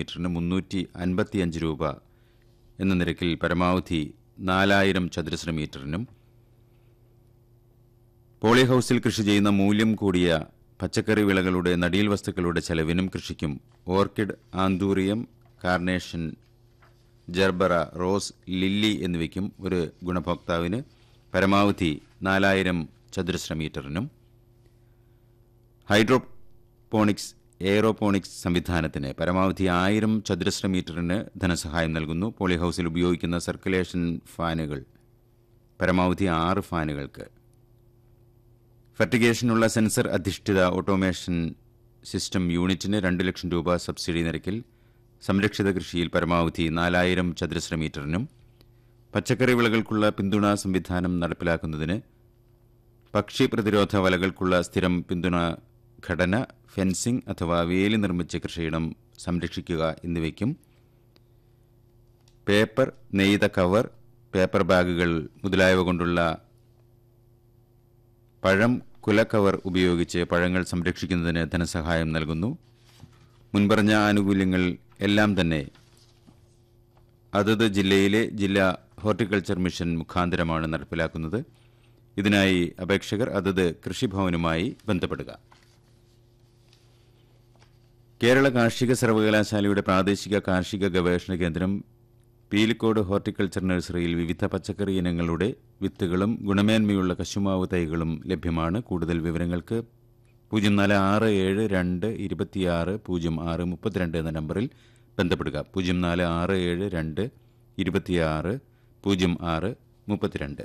മീറ്ററിന് മുന്നൂറ്റി അൻപത്തിയഞ്ച് രൂപ എന്ന നിരക്കിൽ പരമാവധി നാലായിരം ചതുരശ്ര മീറ്ററിനും പോളി ഹൌസിൽ കൃഷി ചെയ്യുന്ന മൂല്യം കൂടിയ പച്ചക്കറി വിളകളുടെ നടീൽ വസ്തുക്കളുടെ ചെലവിനും കൃഷിക്കും orchid anthurium carnation gerbera rose lily എന്നിവയ്ക്കും ഒരു ഗുണഭോക്താവിന് പരമാവധി നാലായിരം ചതുരശ്ര മീറ്ററിനും ഹൈഡ്രോപോണിക്സ് എയറോപോണിക്സ് സംവിധാനത്തിന് പരമാവധി ആയിരം ചതുരശ്ര മീറ്ററിന് ധനസഹായം നൽകുന്നു പോളി ഹൌസിൽ ഉപയോഗിക്കുന്ന സർക്കുലേഷൻ ഫാനുകൾ പരമാവധി ആറ് ഫാനുകൾക്ക് ഫെർട്ടിഗേഷനുള്ള സെൻസർ അധിഷ്ഠിത ഓട്ടോമേഷൻ സിസ്റ്റം യൂണിറ്റിന് രണ്ട് ലക്ഷം രൂപ സബ്സിഡി നിരക്കിൽ സംരക്ഷിത കൃഷിയിൽ പരമാവധി നാലായിരം ചതുരശ്ര മീറ്ററിനും പച്ചക്കറി വിളകൾക്കുള്ള പിന്തുണാ സംവിധാനം നടപ്പിലാക്കുന്നതിന് പക്ഷി പ്രതിരോധ വലകൾക്കുള്ള സ്ഥിരം പിന്തുണ ഘടന ഫെൻസിംഗ് അഥവാ വേലി നിർമ്മിച്ച കൃഷിയിടം സംരക്ഷിക്കുക എന്നിവയ്ക്കും പേപ്പർ നെയ്ത കവർ പേപ്പർ ബാഗുകൾ മുതലായവ കൊണ്ടുള്ള പഴം കുലക്കവർ ഉപയോഗിച്ച് പഴങ്ങൾ സംരക്ഷിക്കുന്നതിന് ധനസഹായം നൽകുന്നു മുൻപറഞ്ഞ ആനുകൂല്യങ്ങൾ എല്ലാം തന്നെ അതത് ജില്ലയിലെ ജില്ലാ ഹോർട്ടിക്കൾച്ചർ മിഷൻ മുഖാന്തരമാണ് നടപ്പിലാക്കുന്നത് ഇതിനായി അപേക്ഷകർ അതത് കൃഷിഭവനുമായി ബന്ധപ്പെടുക കേരള കാർഷിക സർവകലാശാലയുടെ പ്രാദേശിക കാർഷിക ഗവേഷണ കേന്ദ്രം പീലിക്കോട് ഹോർട്ടിക്കൾച്ചർ നഴ്സറിയിൽ വിവിധ പച്ചക്കറി ഇനങ്ങളുടെ വിത്തുകളും ഗുണമേന്മയുള്ള കശുമാവ് തൈകളും ലഭ്യമാണ് കൂടുതൽ വിവരങ്ങൾക്ക് പൂജ്യം നാല് ആറ് ഏഴ് രണ്ട് ഇരുപത്തിയാറ് പൂജ്യം ആറ് മുപ്പത്തിരണ്ട് എന്ന നമ്പറിൽ ബന്ധപ്പെടുക പൂജ്യം നാല് ആറ് ഏഴ് രണ്ട് ഇരുപത്തിയാറ് പൂജ്യം ആറ് മുപ്പത്തിരണ്ട്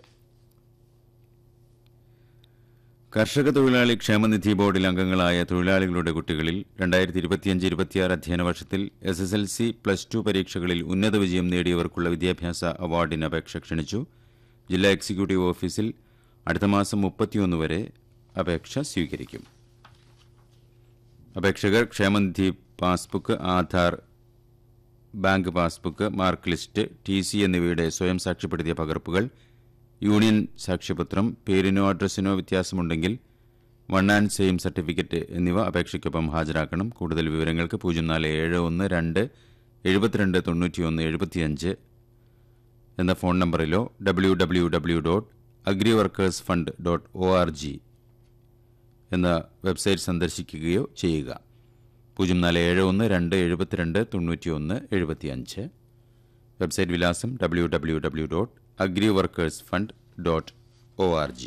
കർഷക തൊഴിലാളി ക്ഷേമനിധി ബോർഡിൽ അംഗങ്ങളായ തൊഴിലാളികളുടെ കുട്ടികളിൽ രണ്ടായിരത്തി ഇരുപത്തിയഞ്ച് ഇരുപത്തിയാറ് അധ്യയന വർഷത്തിൽ S S L C plus two പരീക്ഷകളിൽ ഉന്നത വിജയം നേടിയവർക്കുള്ള വിദ്യാഭ്യാസ അവാർഡിന് അപേക്ഷ ക്ഷണിച്ചു ജില്ലാ എക്സിക്യൂട്ടീവ് ഓഫീസിൽ അടുത്ത മാസം മുപ്പത്തിയൊന്ന് വരെ അപേക്ഷ സ്വീകരിക്കും അപേക്ഷകർ ക്ഷേമനിധി passbook Aadhaar bank passbook mark list T C എന്നിവയുടെ സ്വയം സാക്ഷ്യപ്പെടുത്തിയ പകർപ്പുകൾ യൂണിയൻ സാക്ഷ്യപത്രം പേരിനോ അഡ്രസ്സിനോ വ്യത്യാസമുണ്ടെങ്കിൽ വൺ ആൻഡ് സെയിം സർട്ടിഫിക്കറ്റ് എന്നിവ അപേക്ഷയ്ക്കൊപ്പം ഹാജരാക്കണം കൂടുതൽ വിവരങ്ങൾക്ക് പൂജ്യം നാല് ഏഴ് ഒന്ന് രണ്ട് എഴുപത്തിരണ്ട് തൊണ്ണൂറ്റിയൊന്ന് എഴുപത്തിയഞ്ച് എന്ന ഫോൺ നമ്പറിലോ W W W dot agri workers fund dot O R G എന്ന വെബ്സൈറ്റ് സന്ദർശിക്കുകയോ ചെയ്യുക പൂജ്യം നാല് ഏഴ് ഒന്ന് രണ്ട് എഴുപത്തിരണ്ട് തൊണ്ണൂറ്റിയൊന്ന് എഴുപത്തിയഞ്ച് വെബ്സൈറ്റ് വിലാസം W W W dot agri workers fund dot O R G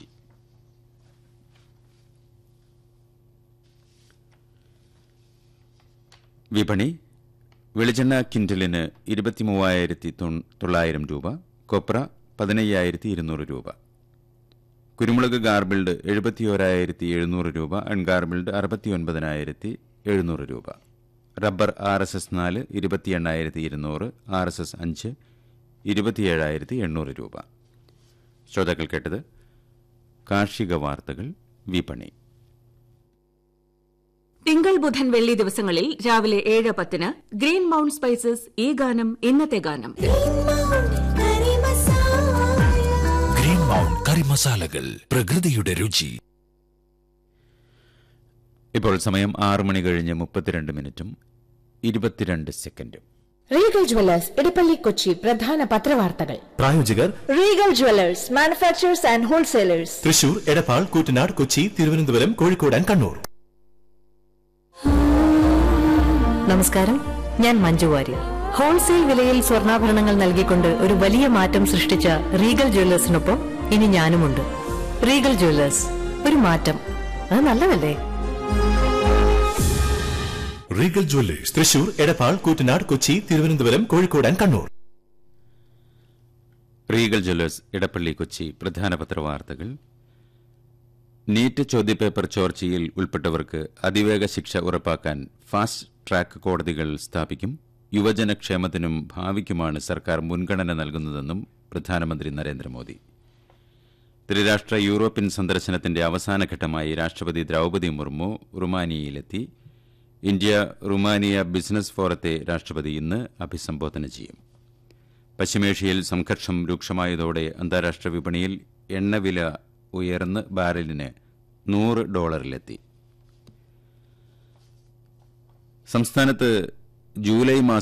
വിപണി വെളിച്ചെണ്ണ കിൻഡലിന് ഇരുപത്തിമൂവായിരത്തി തൊള്ളായിരം രൂപ കൊപ്ര പതിനയ്യായിരത്തി ഇരുന്നൂറ് രൂപ കുരുമുളക് ഗാർബിൾഡ് എഴുപത്തിയോരായിരത്തി എഴുന്നൂറ് രൂപ അൺഗാർബിൾഡ് അറുപത്തിയൊൻപതിനായിരത്തി എഴുന്നൂറ് രൂപ റബ്ബർ ആർ എസ് എസ് നാല് ഇരുപത്തി എണ്ണായിരത്തി ഇരുന്നൂറ് ആർ എസ് എസ് അഞ്ച് ഇരുപത്തിയേഴായിരത്തി എണ്ണൂറ് രൂപ ശ്രോതാക്കൾ കേട്ടത് കാർഷിക വാർത്തകൾ വിപണി തിങ്കൾ ബുധൻ വെള്ളി ദിവസങ്ങളിൽ രാവിലെ ഏഴ് പത്തിന് ഗ്രീൻ മൗണ്ട് സ്പൈസസ് ഈ ഗാനം ഇന്നത്തെ ഗാനം ഗ്രീൻ മൗണ്ട് കറി മസാലകൾ പ്രകൃതിയുടെ രുചി ഇപ്പോൾ സമയം ആറ് മണി കഴിഞ്ഞ് മുപ്പത്തിരണ്ട് മിനിറ്റും ഇരുപത്തിരണ്ട് സെക്കൻഡും റീഗൽ ജുവല്ലേഴ്സ് ഇടപ്പള്ളി കൊച്ചി പ്രധാന പത്രവാർത്തകൾ പ്രായോജകർ Regal jewellers manufacturers and wholesalers Thrissur Edappal Koottanad Kochi Thiruvananthapuram Kozhikode and Kannur നമസ്കാരം ഞാൻ മഞ്ജു വാര്യർ ഹോൾസെയിൽ വിലയിൽ സ്വർണ്ണാഭരണങ്ങൾ നൽകിക്കൊണ്ട് ഒരു വലിയ മാറ്റം സൃഷ്ടിച്ച റീഗൽ ജ്വല്ലേഴ്സിനൊപ്പം ഇനി ഞാനുമുണ്ട് റീഗൽ ജ്വല്ലേഴ്സ് ഒരു മാറ്റം അത് നല്ലതല്ലേ Regal jewellers Thrissur Edappal Koottanad Kochi Thiruvananthapuram Kozhikode and Kannur Regal jewellers Edappally Kochi പ്രധാന പത്രവാർത്തകൾ നീറ്റ് ചോദ്യപേപ്പർ ചോർച്ചയിൽ ഉൾപ്പെട്ടവർക്ക് അതിവേഗ ശിക്ഷ ഉറപ്പാക്കാൻ ഫാസ്റ്റ് ട്രാക്ക് കോടതികൾ സ്ഥാപിക്കും യുവജനക്ഷേമത്തിനും ഭാവിക്കുമാണ് സർക്കാർ മുൻഗണന നൽകുന്നതെന്നും പ്രധാനമന്ത്രി നരേന്ദ്രമോദി ത്രിരാഷ്ട്ര യൂറോപ്യൻ സന്ദർശനത്തിന്റെ അവസാനഘട്ടമായി രാഷ്ട്രപതി ദ്രൗപദി മുർമു റുമാനിയയിലെത്തി ഇന്ത്യ റുമാനിയ ബിസിനസ് ഫോറത്തെ രാഷ്ട്രപതി ഇന്ന് അഭിസംബോധന ചെയ്യും പശ്ചിമേഷ്യയിൽ സംഘർഷം രൂക്ഷമായതോടെ അന്താരാഷ്ട്ര വിപണിയിൽ എണ്ണവില ഉയർന്ന് ബാരലിന് നൂറ് ഡോളറിലെത്തി സംസ്ഥാനത്ത് ജൂലൈ മാസം